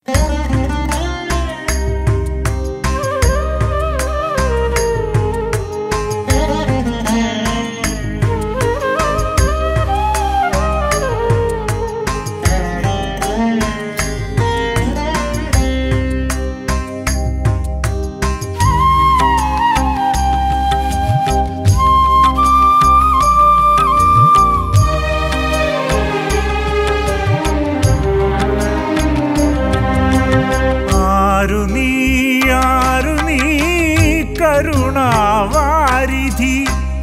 ആരു നീ ആരു നീ കരുണാവാരിധി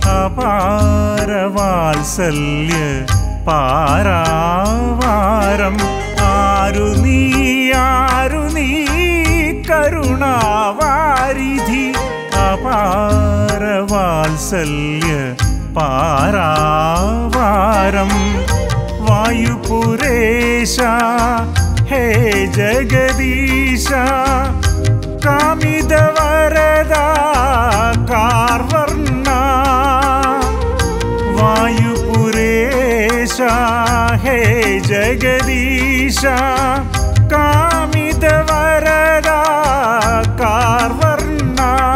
അപാരവാത്സല്യ പാരാവാരം ആരു നീ ആരു നീ കരുണാവാരിധി അപാരവാത്സല്യ പാരാവാരം വായുപുരേശ ഹേ ജഗദീശ കാമിതവരദ കാർവർണ വായുപുരേശ ഹേ ജഗദീശ കാമിതവരദ കാർവർണ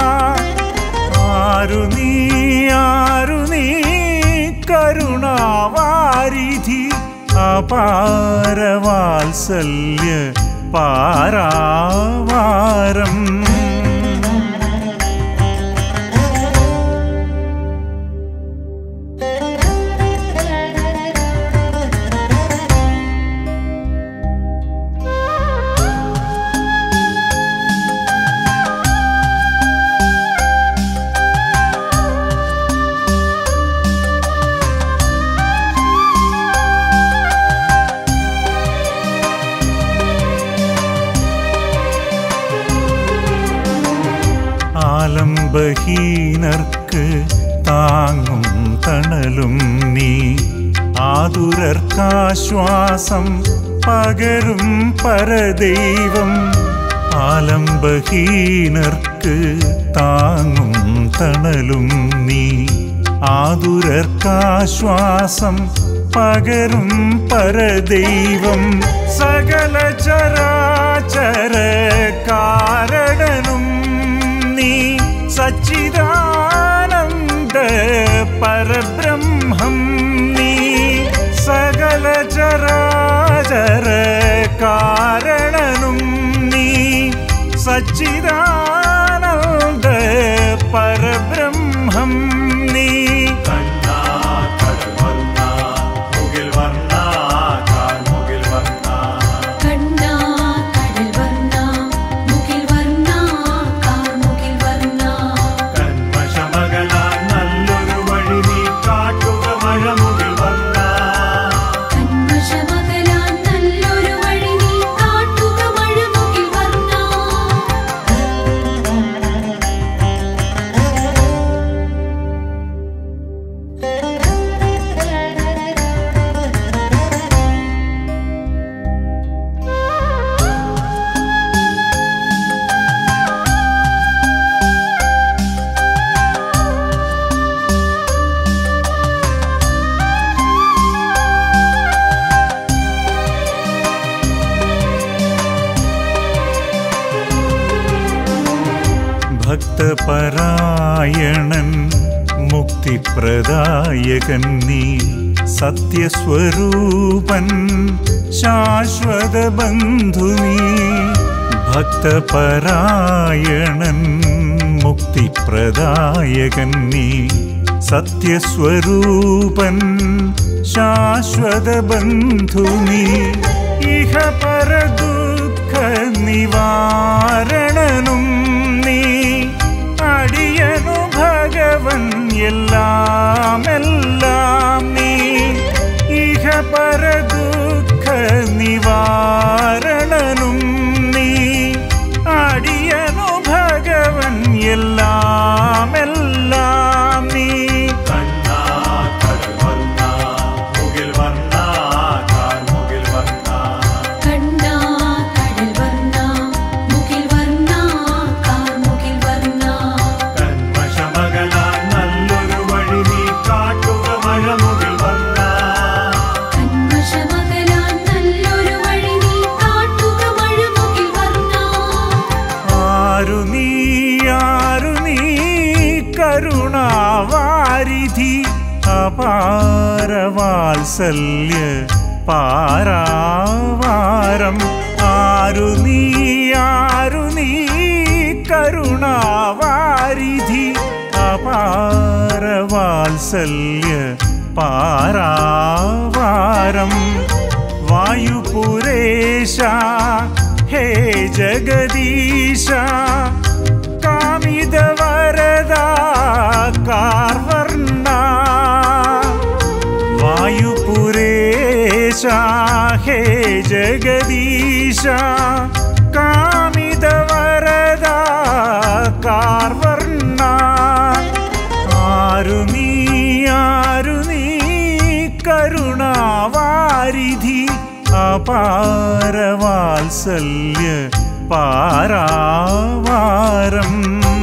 ആരു നീ ആരു നീ കരുണാവാരിധി അപാരവാത്സല്യ പാരാവാരം ആലംബഹീനർക്ക് താങ്ങും തണലും നീ ആതുരർക്കാശ്വാസം പകരും പരദൈവം ആലംബഹീനർക്ക് താങ്ങും തണലും നീ ആതുരർക്കാശ്വാസം പകരും പരദൈവം സകല ചരാചര കാരണനും നീ സച്ചിദാനന്ദ പരബ്രഹ്മം നീ സകല ചരാചര കാരണനും നീ സച്ചിദാനന്ദ പരബ്രഹ്മം നീ കണ്ണാ കടൽ വർണ്ണ മുകിൽ വർണ്ണ കാൽ മുകിൽ വർണ്ണ കണ്ണാ കടൽ വർണ്ണ മുകിൽ വർണ്ണ കാർമുകിൽ വർണ്ണ കന്മഷമകലാൻ നല്ലൊരു വഴി നീ കാട്ടുക മഴ മുകിൽ വർണ്ണ കന്മഷമകലാൻ നല്ലൊരു വഴി നീ കാട്ടുക മഴ മുകിൽ വർണ്ണ ഭക്തപരായണൻ മുക്തിപ്രദായകൻ നീ സത്യസ്വരൂപൻ ശാശ്വത ബന്ധു നീ ഭക്തപരായണൻ മുക്തിപ്രദായകൻ നീ സത്യസ്വരൂപൻ ശാശ്വത ബന്ധു നീ ഇഹ പരദുഃഖ നിവാരണനും നീ അടിയനു ഭഗവൻ എല്ലാം എല്ലാം നീ ഇഹ പരദുഃഖ നിവാരണനും നീ അടിയനു ഭഗവൻ എല്ലാം എല്ലാം നീ കണ്ണാ കടൽ വർണ്ണ മുകിൽ വർണ്ണ കാൽ മുകിൽ വർണ്ണ കണ്ണാ കടൽ വർണ്ണ മുകിൽ വർണ്ണ കാർമുകിൽ വർണ്ണ കന്മഷമകലാൻ നല്ലൊരു വഴി നീ കാട്ടുക മഴ മുകിൽ വർണ്ണ കന്മഷമകലാൻ നല്ലൊരു വഴി നീ കാട്ടുക അപാരവാത്സല്യ പാരാവാരം ആരു നീ ആരു നീ കരുണാവാരിധി അപാരവാത്സല്യ പാരാവാരം വായുപുരേശ ഹേ ജഗദീശ കാമിതവരദാ കാർവർണ വായുപുരേശ ഹേ ജഗദീശ കാമിതവരദാ കാർവർണ ആരു നീ ആരു നീ കരുണാവാരിധി അപാരവാത്സല്യ പാരാവാരം